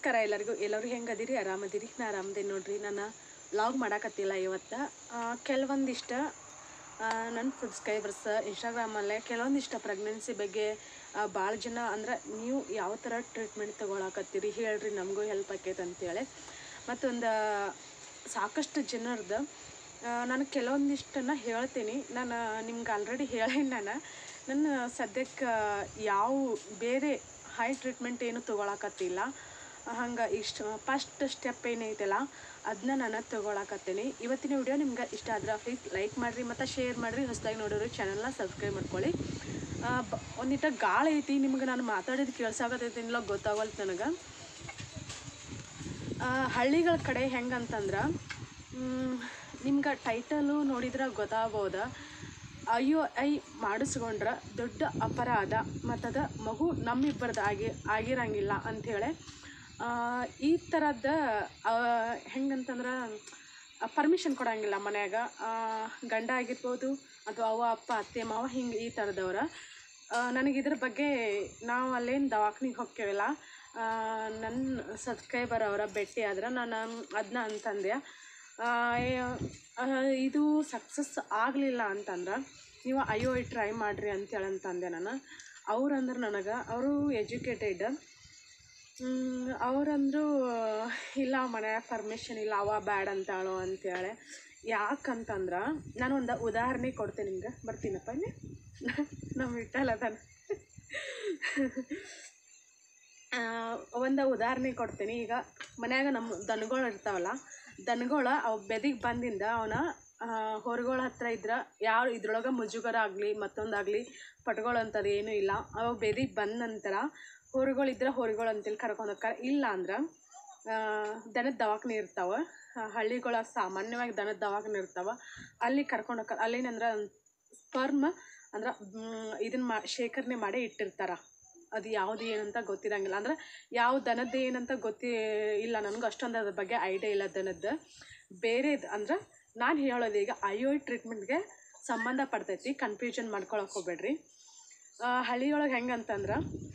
ನಮಸ್ಕಾರ ಎಲ್ಲರಿಗೂ ಎಲ್ಲರೂ ಹೆಂಗದಿರಿ ಆರಾಮದಿರಿ ನಾ ಆರಾಮದೇನಿ ನೋಡ್ರಿ ನಾನು ಲಾಗ್ ಮಾಡಾಕತ್ತಿಲ್ಲ ಇವತ್ತು ಕೆಲವೊಂದಿಷ್ಟು ನನ್ನ ಸಬ್ಸ್ಕ್ರೈಬರ್ಸ್ ಇನ್ಸ್ಟಾಗ್ರಾಮಲ್ಲೇ ಕೆಲವೊಂದಿಷ್ಟು ಪ್ರೆಗ್ನೆನ್ಸಿ ಬಗ್ಗೆ ಭಾಳ ಜನ ಅಂದ್ರೆ ನೀವು ಯಾವ ಥರ ಟ್ರೀಟ್ಮೆಂಟ್ ತೊಗೊಳಕತ್ತೀರಿ ಹೇಳ್ರಿ ನಮಗೂ ಹೆಲ್ಪ್ ಆಕೈತೆ ಅಂತೇಳಿ ಮತ್ತೊಂದು ಸಾಕಷ್ಟು ಜನರದ್ದು ನಾನು ಕೆಲವೊಂದಿಷ್ಟನ್ನು ಹೇಳ್ತೀನಿ ನಾನು ನಿಮ್ಗೆ ಆಲ್ರೆಡಿ ಹೇಳೀನಿ ನಾನು ನನ್ನ ಸದ್ಯಕ್ಕೆ ಯಾವ ಬೇರೆ ಹೈ ಟ್ರೀಟ್ಮೆಂಟ್ ಏನು ತೊಗೊಳಕತ್ತಿಲ್ಲ ಹಂಗೆ ಇಷ್ಟು ಫಸ್ಟ್ ಸ್ಟೆಪ್ ಏನೈತಲ್ಲ ಅದನ್ನ ನಾನು ತೊಗೊಳಕತ್ತೀನಿ ಇವತ್ತಿನ ವಿಡಿಯೋ ನಿಮ್ಗೆ ಇಷ್ಟ ಆದ್ರೆ ಪ್ಲೀಸ್ ಲೈಕ್ ಮಾಡಿರಿ ಮತ್ತು ಶೇರ್ ಮಾಡಿರಿ ಹೊಸದಾಗಿ ನೋಡೋರು ಚಾನಲ್ನ ಸಬ್ಸ್ಕ್ರೈಬ್ ಮಾಡ್ಕೊಳ್ಳಿ ಆ, ಬ ಒಂದಿಟ್ಟ ಗಾಳಿ ಐತಿ ನಿಮ್ಗೆ ನಾನು ಮಾತಾಡೋದು ಕೇಳ್ಸಾಕತ್ತೈತಿಲ್ಲ ಗೊತ್ತಾಗಲ್ತು ನನಗೆ ಆ, ಹಳ್ಳಿಗಳ ಕಡೆ ಹೆಂಗಂತಂದ್ರೆ ನಿಮ್ಗೆ ಟೈಟಲು ನೋಡಿದ್ರೆ ಗೊತ್ತಾಗ್ಬೋದ ಅಯ್ಯೋ ಐ ಮಾಡಿಸ್ಕೊಂಡ್ರೆ ದೊಡ್ಡ ಅಪರಾಧ ಮತ್ತದ ಮಗು ನಮ್ಮಿಬ್ಬರದ್ದು ಆಗಿ ಆಗಿರಂಗಿಲ್ಲ ಅಂಥೇಳಿ ಆ, ಈ ಥರದ ಹೆಂಗಂತಂದ್ರೆ ಪರ್ಮಿಷನ್ ಕೊಡಂಗಿಲ್ಲ ಮನ್ಯಾಗ ಆ, ಗಂಡ ಆಗಿರ್ಬೋದು ಅಥವಾ ಅವ್ವ ಅಪ್ಪ ಅತ್ತೆ ಮಾವ ಹಿಂಗೆ ಈ ಥರದವ್ರ ನನಗೆ ಇದ್ರ ಬಗ್ಗೆ ನಾವು ಅಲ್ಲೇನು ದವಾಖಾನಿಗೆ ಹೋಗ್ತೇವಲ್ಲ ನನ್ನ ಸಬ್ಸ್ಕ್ರೈಬರ್ ಅವರ ಭೇಟಿ ಆದ್ರೆ ನಾನು ಅದನ್ನ ಅಂತಂದೆ ಆ, ಏ- ಆ, ಇದು ಸಕ್ಸಸ್ ಆಗಲಿಲ್ಲ ಅಂತಂದ್ರೆ ನೀವು ಅಯ್ಯೋ ಟ್ರೈ ಮಾಡಿರಿ ಅಂತೇಳಿ ಅಂತಂದೆ ನಾನು ಅವ್ರಂದ್ರೆ ನನಗೆ ಅವರು ಎಜುಕೇಟೆಡ್ ಅವರಂದ್ರು ಇಲ್ಲ ಮನ್ಯಾಗ ಪರ್ಮಿಷನ್ ಇಲ್ಲ ಅವ ಬ್ಯಾಡ್ ಅಂತಾಳು ಅಂತೇಳಿ ಯಾಕಂತಂದ್ರೆ ನಾನು ಒಂದು ಉದಾಹರಣೆ ಕೊಡ್ತೀನಿ ನಿಮ್ಗೆ ಬರ್ತೀನಪ್ಪ ಇಲ್ಲಿ ನಮ್ಮ ಇಟ್ಟಲ್ಲ ಅದಾನ ಒಂದು ಉದಾಹರಣೆ ಕೊಡ್ತೀನಿ ಈಗ ಮನ್ಯಾಗ ನಮ್ಮ ದನಗಳು ಇರ್ತಾವಲ್ಲ ದನಗಳು ಅವು ಬೆದಿಗೆ ಬಂದಿಂದ ಅವನ ಹೊರಗಳ ಹತ್ರ ಇದ್ರೆ ಯಾವ ಇದ್ರೊಳಗೆ ಮುಜುಗರ ಆಗಲಿ ಮತ್ತೊಂದಾಗಲಿ ಪಟ್ಗಳು ಅಂಥದ್ದು ಏನೂ ಇಲ್ಲ ಅವು ಬೆದಿಗೆ ಬಂದ ನಂತರ ಹೊರಗಳಿದ್ರೆ ಹೊರಗಳು ಅಂತೇಳಿ ಕರ್ಕೊಂಡು ಹೋಗ್ತಾರೆ ಇಲ್ಲ ಅಂದ್ರೆ ದನದ ದವಾಖಾನೆ ಇರ್ತಾವೆ ಹಳ್ಳಿಗಳ ಸಾಮಾನ್ಯವಾಗಿ ದನದ ದವಾಖಾನೆ ಇರ್ತಾವೆ ಅಲ್ಲಿ ಕರ್ಕೊಂಡು ಹೋಗ್ತಾರೆ ಅಲ್ಲೇನಂದ್ರೆ ಸ್ಪರ್ಮ್ ಅಂದ್ರೆ ಇದನ್ನು ಮಾ ಶೇಖರಣೆ ಮಾಡಿ ಇಟ್ಟಿರ್ತಾರೆ ಅದು ಯಾವುದು ಏನಂತ ಗೊತ್ತಿರಂಗಿಲ್ಲ ಅಂದ್ರೆ ಯಾವ ದನದ್ದು ಏನಂತ ಗೊತ್ತಿ ಇಲ್ಲ ನನಗೆ ಅಷ್ಟೊಂದು ಅದ್ರ ಬಗ್ಗೆ ಐಡಿಯಾ ಇಲ್ಲ ದನದ್ದು ಬೇರೆದು ಅಂದ್ರೆ ನಾನು ಹೇಳೋದು ಈಗ ಐ ಒ ಟ್ರೀಟ್ಮೆಂಟ್ಗೆ ಸಂಬಂಧ ಪಡ್ತೈತಿ ಕನ್ಫ್ಯೂಷನ್ ಮಾಡ್ಕೊಳಕ್ಕೆ ಹೋಗ್ಬೇಡ್ರಿ ಆ, ಹಳ್ಳಿಯೊಳಗೆ ಹೆಂಗಂತಂದ್ರೆ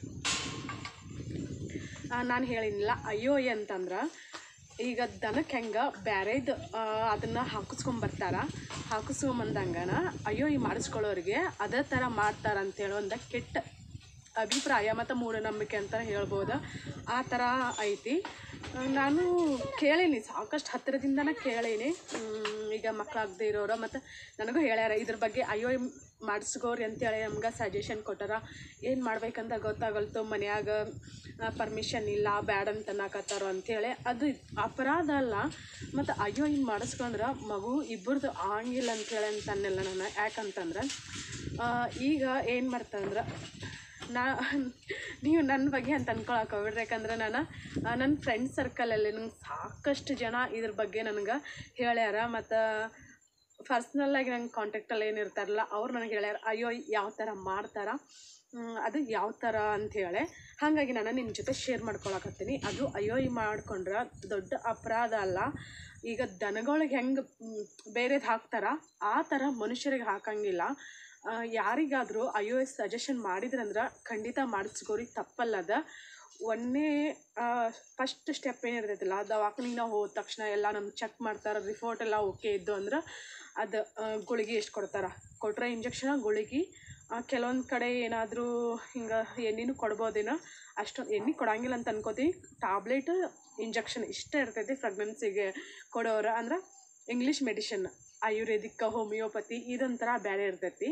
ನಾನು ಹೇಳಿನಿಲ್ಲ ಅಯ್ಯೋ ಅಂತಂದ್ರೆ ಈಗ ದನಕ್ಕೆ ಹೆಂಗೆ ಬ್ಯಾರೇದು ಅದನ್ನು ಹಾಕಿಸ್ಕೊಂಬರ್ತಾರ ಹಾಕಿಸ್ಕೊಂಬಂದಂಗನ ಅಯ್ಯೋ ಈ ಮಾಡಿಸ್ಕೊಳ್ಳೋರಿಗೆ ಅದೇ ಥರ ಮಾಡ್ತಾರ ಅಂತೇಳಿ ಒಂದು ಕೆಟ್ಟ ಅಭಿಪ್ರಾಯ ಮತ್ತು ಮೂಢನಂಬಿಕೆ ಅಂತ ಹೇಳ್ಬೋದು ಆ ಥರ ಐತಿ ನಾನು ಕೇಳೀನಿ ಸಾಕಷ್ಟು ಹತ್ತಿರದಿಂದನೇ ಕೇಳೀನಿ ಹ್ಮ್, ಈಗ ಮಕ್ಕಳಾಗದೇ ಇರೋರು ಮತ್ತು ನನಗೂ ಹೇಳ್ಯಾರ ಇದ್ರ ಬಗ್ಗೆ ಅಯ್ಯೋ ಮಾಡಿಸ್ಕೋರಿ ಅಂತೇಳಿ ನಮ್ಗೆ ಸಜೆಷನ್ ಕೊಟ್ಟಾರ ಏನು ಮಾಡ್ಬೇಕಂತ ಗೊತ್ತಾಗಲ್ತು ಮನ್ಯಾಗ ಪರ್ಮಿಷನ್ ಇಲ್ಲ ಬ್ಯಾಡ್ ಅಂತ ಅನ್ನಕತ್ತಾರೋ ಅಂಥೇಳಿ ಅದು ಅಪರಾಧ ಅಲ್ಲ ಮತ್ತು ಅಯ್ಯೋ ಹಿಂಗೆ ಮಾಡಿಸ್ಕೊಂಡ್ರೆ ಮಗು ಇಬ್ಬರದು ಆಗಂಗಿಲ್ಲ ಅಂಥೇಳಿ ಅಂತನ್ನೆಲ್ಲ ನಾನು ಯಾಕಂತಂದ್ರೆ ಆ, ಈಗ ಏನು ಮಾಡ್ತಂದ್ರೆ ನಾ ನೀವು ನನ್ನ ಬಗ್ಗೆ ಅಂತ ಅನ್ಕೊಳಕ್ಕೆ ಹೋಗ್ಬಿಡ್ರಿ ಯಾಕಂದ್ರೆ ನಾನು ಆ, ನನ್ನ ಫ್ರೆಂಡ್ ಸರ್ಕಲಲ್ಲಿ ನಂಗೆ ಸಾಕಷ್ಟು ಜನ ಇದ್ರ ಬಗ್ಗೆ ನನಗೆ ಹೇಳ್ಯಾರ ಮತ್ತು ಪರ್ಸ್ನಲ್ಲಾಗಿ ನಂಗೆ ಕಾಂಟ್ಯಾಕ್ಟಲ್ಲಿ ಏನು ಇರ್ತಾರಲ್ಲ ಅವ್ರು ನನಗೆ ಹೇಳ್ಯಾರ ಅಯ್ಯೋ ಯಾವ ಥರ ಮಾಡ್ತಾರ ಹ್ಮ್, ಅದು ಯಾವ ಥರ ಅಂಥೇಳಿ ಹಾಗಾಗಿ ನಾನು ನಿಮ್ಮ ಜೊತೆ ಶೇರ್ ಮಾಡ್ಕೊಳಕತ್ತೀನಿ ಅದು ಅಯ್ಯೋ ಈ ಮಾಡ್ಕೊಂಡ್ರೆ ದೊಡ್ಡ ಅಪರಾಧ ಅಲ್ಲ ಈಗ ದನಗಳಿಗೆ ಹೆಂಗೆ ಬೇರೆದು ಹಾಕ್ತಾರ ಆ ಥರ ಮನುಷ್ಯರಿಗೆ ಹಾಕಂಗಿಲ್ಲ ಆ, ಯಾರಿಗಾದರೂ ಐ ಒ ಎಸ್ ಸಜೆಷನ್ ಮಾಡಿದ್ರಂದ್ರೆ ಖಂಡಿತ ಮಾಡಿಸ್ಕೋರಿ ತಪ್ಪಲ್ಲದ ಒಂದೇ ಫಸ್ಟ್ ಸ್ಟೆಪ್ ಏನಿರ್ತೈತಲ್ಲ ದವಾಖಾನಿಗೆ ನಾವು ಹೋದ ತಕ್ಷಣ ಎಲ್ಲ ನಮ್ಗೆ ಚೆಕ್ ಮಾಡ್ತಾರೆ ರಿಪೋರ್ಟ್ ಎಲ್ಲ ಓಕೆ ಇದ್ದು ಅಂದ್ರೆ ಅದು ಆ, ಗುಳಿಗೆ ಎಷ್ಟು ಕೊಡ್ತಾರೆ ಕೊಟ್ಟರೆ ಇಂಜೆಕ್ಷನ್ ಗುಳಿಗೆ ಕೆಲವೊಂದು ಕಡೆ ಏನಾದರೂ ಹಿಂಗೆ ಎಣ್ಣೆನೂ ಕೊಡ್ಬೋದೇನೋ ಅಷ್ಟೊಂದು ಎಣ್ಣೆ ಕೊಡಂಗಿಲ್ಲ ಅಂತ ಅನ್ಕೋತೀವಿ ಟ್ಯಾಬ್ಲೆಟ್ ಇಂಜೆಕ್ಷನ್ ಇಷ್ಟೇ ಇರ್ತೈತಿ ಪ್ರೆಗ್ನೆನ್ಸಿಗೆ ಕೊಡೋರು ಅಂದ್ರೆ ಇಂಗ್ಲೀಷ್ ಮೆಡಿಷನ್ ಆಯುರ್ವೇದಿಕ್ ಹೋಮಿಯೋಪತಿ ಇದೊಂಥರ ಬೇರೆ ಇರ್ತೈತಿ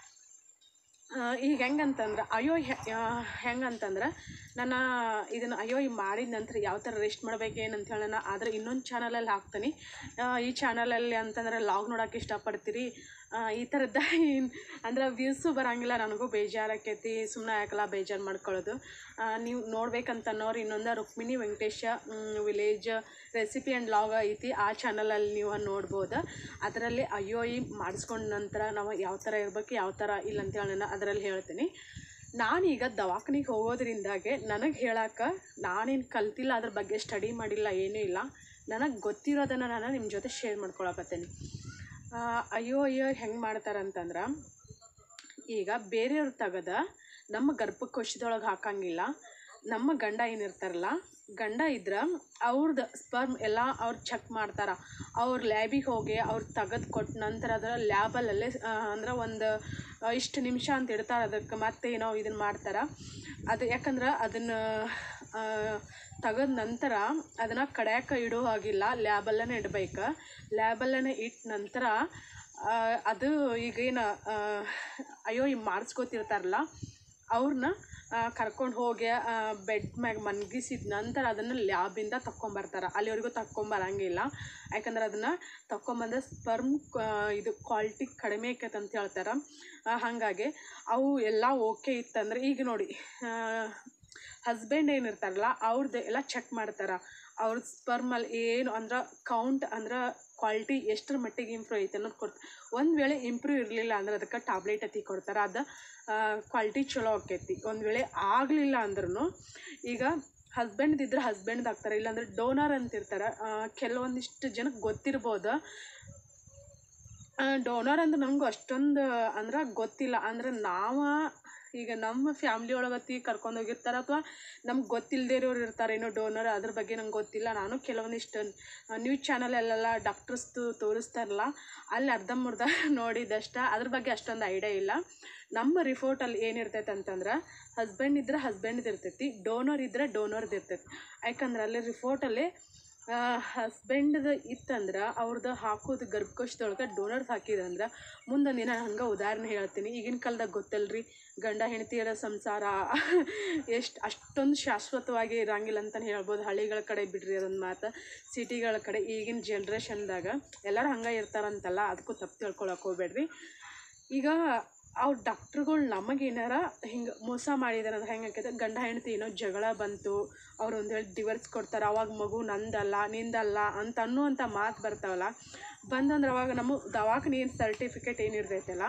ಆ, ಈಗ ಹೆಂಗಂತಂದ್ರೆ ಅಯ್ಯೋ ಹೆಂಗಂತಂದ್ರೆ ನಾನು ಇದನ್ನು ಅಯ್ಯೋ ಈ ಮಾಡಿದ ನಂತರ ಯಾವ ಥರ ರೆಸ್ಟ್ ಮಾಡ್ಬೇಕು ಏನಂತ ಹೇಳೋಣ ಆದರೆ ಇನ್ನೊಂದು ಚಾನಲಲ್ಲಿ ಹಾಕ್ತೀನಿ ಆ, ಈ ಚಾನಲಲ್ಲಿ ಅಂತಂದ್ರೆ ಲಾಗ್ ನೋಡೋಕೆ ಇಷ್ಟಪಡ್ತೀರಿ ಆ, ಈ ಥರದ್ದು ಏನು ಅಂದ್ರೆ ವ್ಯೂಸು ಬರೋಂಗಿಲ್ಲ ನನಗೂ ಬೇಜಾರಾಕೈತಿ ಸುಮ್ಮನೆ ಯಾಕಲ್ಲ ಬೇಜಾರು ಮಾಡ್ಕೊಳ್ಳೋದು ಆ, ನೀವು ನೋಡ್ಬೇಕಂತ ಅನ್ನೋರು ಇನ್ನೊಂದು Rukmini Venkatesh village recipe and ಲಾಗ್ ಐತಿ ಆ ಚಾನಲಲ್ಲಿ ನೀವು ನೋಡ್ಬೋದು ಅದರಲ್ಲಿ ಅಯ್ಯೋ ಈ ಮಾಡಿಸ್ಕೊಂಡ ನಂತರ ನಾವು ಯಾವ ಥರ ಇರ್ಬೇಕು ಯಾವ ಥರ ಇಲ್ಲ ಅಂತೇಳಿ ನಾನು ಅದರಲ್ಲಿ ಹೇಳ್ತೀನಿ ನಾನೀಗ ದವಾಖಾನಿಗೆ ಹೋಗೋದ್ರಿಂದಾಗೆ ನನಗೆ ಹೇಳಕ್ಕೆ ನಾನೇನು ಕಲ್ತಿಲ್ಲ ಅದ್ರ ಬಗ್ಗೆ ಸ್ಟಡಿ ಮಾಡಿಲ್ಲ ಏನೂ ಇಲ್ಲ ನನಗೆ ಗೊತ್ತಿರೋದನ್ನು ನಾನು ನಿಮ್ಮ ಜೊತೆ ಶೇರ್ ಮಾಡ್ಕೊಳಕತ್ತೀನಿ ಆ, ಅಯ್ಯೋ ಅಯ್ಯೋ ಹೆಂಗೆ ಮಾಡ್ತಾರಂತಂದ್ರೆ ಈಗ ಬೇರೆಯವ್ರು ತೆಗೆದ ನಮ್ಮ ಗರ್ಭಕೋಶದೊಳಗೆ ಹಾಕಂಗಿಲ್ಲ ನಮ್ಮ ಗಂಡ ಏನಿರ್ತಾರಲ್ಲ ಗಂಡ ಇದ್ರೆ ಅವ್ರದ್ದು ಸ್ಪರ್ಮ್ ಎಲ್ಲ ಅವ್ರು ಚೆಕ್ ಮಾಡ್ತಾರ ಅವ್ರ ಲ್ಯಾಬಿಗೆ ಹೋಗಿ ಅವ್ರು ತೆಗೆದು ಕೊಟ್ಟ ನಂತರ ಅದರ ಲ್ಯಾಬಲ್ಲೇ ಅಂದ್ರೆ ಒಂದು ಇಷ್ಟು ನಿಮಿಷ ಅಂತ ಇಡ್ತಾರೆ ಅದಕ್ಕೆ ಮತ್ತೆ ಏನೋ ಇದನ್ನು ಮಾಡ್ತಾರೆ ಅದು ಯಾಕಂದ್ರೆ ಅದನ್ನು ತೆಗೆದ ನಂತರ ಅದನ್ನು ಕಡ್ಯಾಕ ಇಡೋ ಹಾಗಿಲ್ಲ ಲ್ಯಾಬಲ್ಲೇ ಇಡ್ಬೇಕು ಲ್ಯಾಬಲ್ಲೇ ಇಟ್ಟ ನಂತರ ಆ, ಅದು ಈಗೇನು ಅಯ್ಯೋ ಈಗ ಮಾಡಿಸ್ಕೊತಿರ್ತಾರಲ್ಲ ಅವ್ರನ್ನ ಕರ್ಕೊಂಡು ಹೋಗಿ ಬೆಡ್ ಮ್ಯಾಗ ಮನ್ಗಿಸಿದ ನಂತರ ಅದನ್ನು ಲ್ಯಾಬಿಂದ ತಕ್ಕೊಂಬರ್ತಾರೆ ಅಲ್ಲಿವರೆಗೂ ತಕ್ಕೊಂಬರಂಗಿಲ್ಲ ಯಾಕಂದ್ರೆ ಅದನ್ನು ತಕ್ಕೊಂಬಂದ್ರೆ ಸ್ಪರ್ಮ್ ಇದು ಕ್ವಾಲಿಟಿ ಕಡಿಮೆ ಆಕೈತೆ ಅಂತ ಹೇಳ್ತಾರೆ ಆ, ಹಾಗಾಗಿ ಅವು ಎಲ್ಲ ಓಕೆ ಇತ್ತಂದ್ರೆ ಈಗ ನೋಡಿ ಹಸ್ಬೆಂಡ್ ಏನಿರ್ತಾರಲ್ಲ ಅವ್ರದ್ದು ಎಲ್ಲ ಚೆಕ್ ಮಾಡ್ತಾರೆ ಅವ್ರ ಸ್ಪರ್ಮಲ್ಲಿ ಏನು ಅಂದ್ರೆ ಕೌಂಟ್ ಅಂದ್ರೆ ಕ್ವಾಲಿಟಿ ಎಷ್ಟರ ಮಟ್ಟಿಗೆ ಇಂಪ್ರೂವ್ ಐತೆ ಅನ್ನೋದು ಕೊಡ್ತಾರೆ ಒಂದು ವೇಳೆ ಇಂಪ್ರೂವ್ ಇರಲಿಲ್ಲ ಅಂದ್ರೆ ಅದಕ್ಕೆ ಟ್ಯಾಬ್ಲೆಟ್ ಅತಿ ಕೊಡ್ತಾರೆ ಅದು ಕ್ವಾಲಿಟಿ ಚಲೋ ಆಕೈತಿ ಒಂದು ವೇಳೆ ಆಗಲಿಲ್ಲ ಅಂದ್ರೂ ಈಗ ಹಸ್ಬೆಂಡ್ ಇದ್ರೆ ಹಸ್ಬೆಂಡ್ ಆಗ್ತಾರೆ ಇಲ್ಲಾಂದ್ರೆ ಡೋನರ್ ಅಂತ ಇರ್ತಾರೆ ಆ, ಕೆಲವೊಂದಿಷ್ಟು ಜನಕ್ಕೆ ಗೊತ್ತಿರ್ಬೋದು ಡೋನರ್ ಅಂದ್ರೆ ನಮಗೂ ಅಷ್ಟೊಂದು ಅಂದ್ರೆ ಗೊತ್ತಿಲ್ಲ ಅಂದ್ರೆ ನಾವು ಈಗ ನಮ್ಮ ಫ್ಯಾಮ್ಲಿ ಒಳಗತಿ ಕರ್ಕೊಂಡು ಹೋಗಿರ್ತಾರೆ ಅಥವಾ ನಮ್ಗೆ ಗೊತ್ತಿಲ್ಲದೇ ಇರೋರು ಇರ್ತಾರೆ ಏನೋ ಡೋನರ್ ಅದ್ರ ಬಗ್ಗೆ ನಂಗೆ ಗೊತ್ತಿಲ್ಲ ನಾನು ಕೆಲವೊಂದಿಷ್ಟು ನ್ಯೂಸ್ ಚಾನಲಲ್ಲೆಲ್ಲ ಡಾಕ್ಟರ್ಸ್ದು ತೋರಿಸ್ತಾರಲ್ಲ ಅಲ್ಲಿ ಅರ್ಧಂಬರ್ಧ ನೋಡಿದಷ್ಟ ಅದ್ರ ಬಗ್ಗೆ ಅಷ್ಟೊಂದು ಐಡಿಯಾ ಇಲ್ಲ ನಮ್ಮ ರಿಪೋರ್ಟಲ್ಲಿ ಏನಿರ್ತೈತೆ ಅಂತಂದ್ರೆ ಹಸ್ಬೆಂಡ್ ಇದ್ರೆ ಹಸ್ಬೆಂಡ್ದು ಇರ್ತೈತಿ ಡೋನರ್ ಇದ್ರೆ ಡೋನರ್ದು ಇರ್ತೈತಿ ಯಾಕಂದ್ರೆ ಅಲ್ಲಿ ರಿಪೋರ್ಟಲ್ಲಿ ಹಸ್ಬೆಂಡ್ದು ಇತ್ತಂದ್ರೆ ಅವ್ರದ್ದು ಹಾಕೋದು ಗರ್ಭಕೋಶದೊಳಗೆ ಡೋನರ್ಸ್ ಹಾಕಿದಂದ್ರೆ ಮುಂದೊಂದು ದಿನ ಹಂಗೆ ಉದಾಹರಣೆ ಹೇಳ್ತೀನಿ ಈಗಿನ ಕಾಲದಾಗ ಗೊತ್ತಲ್ರಿ ಗಂಡ ಹೆಂಡತಿಯರ ಸಂಸಾರ ಎಷ್ಟು ಅಷ್ಟೊಂದು ಶಾಶ್ವತವಾಗಿ ಇರಂಗಿಲ್ಲ ಅಂತಲೇ ಹೇಳ್ಬೋದು ಹಳ್ಳಿಗಳ ಕಡೆ ಬಿಡ್ರಿ ಅದೊಂದು ಮಾತು ಸಿಟಿಗಳ ಕಡೆ ಈಗಿನ ಜನ್ರೇಷನ್ದಾಗ ಎಲ್ಲರೂ ಹಂಗೆ ಇರ್ತಾರಂತಲ್ಲ ಅದಕ್ಕೂ ತಪ್ಪು ತಿಳ್ಕೊಳಕ್ಕೆ ಹೋಗ್ಬೇಡ್ರಿ ಈಗ ಅವ್ರ ಡಾಕ್ಟ್ರುಗಳು ನಮಗೇನಾರ ಹಿಂಗೆ ಮೋಸ ಮಾಡಿದಾರೆ ಅಂದ್ರೆ ಹೆಂಗೆ ಆಕೈತೆ ಗಂಡ ಹೆಂಡತಿ ಏನೋ ಜಗಳ ಬಂತು ಅವ್ರು ಒಂದು ಹೇಳಿ ಡಿವರ್ಸ್ ಕೊಡ್ತಾರೆ ಅವಾಗ ಮಗು ನಂದಲ್ಲ ನಿಂದಲ್ಲ ಅಂತ ಅನ್ನುವಂಥ ಮಾತು ಬರ್ತಾವಲ್ಲ ಬಂದಂದ್ರೆ ಅವಾಗ ನಮ್ಮ ದವಾಖಾನೆ ಏನು ಸರ್ಟಿಫಿಕೇಟ್ ಏನಿರ್ತೈತಲ್ಲ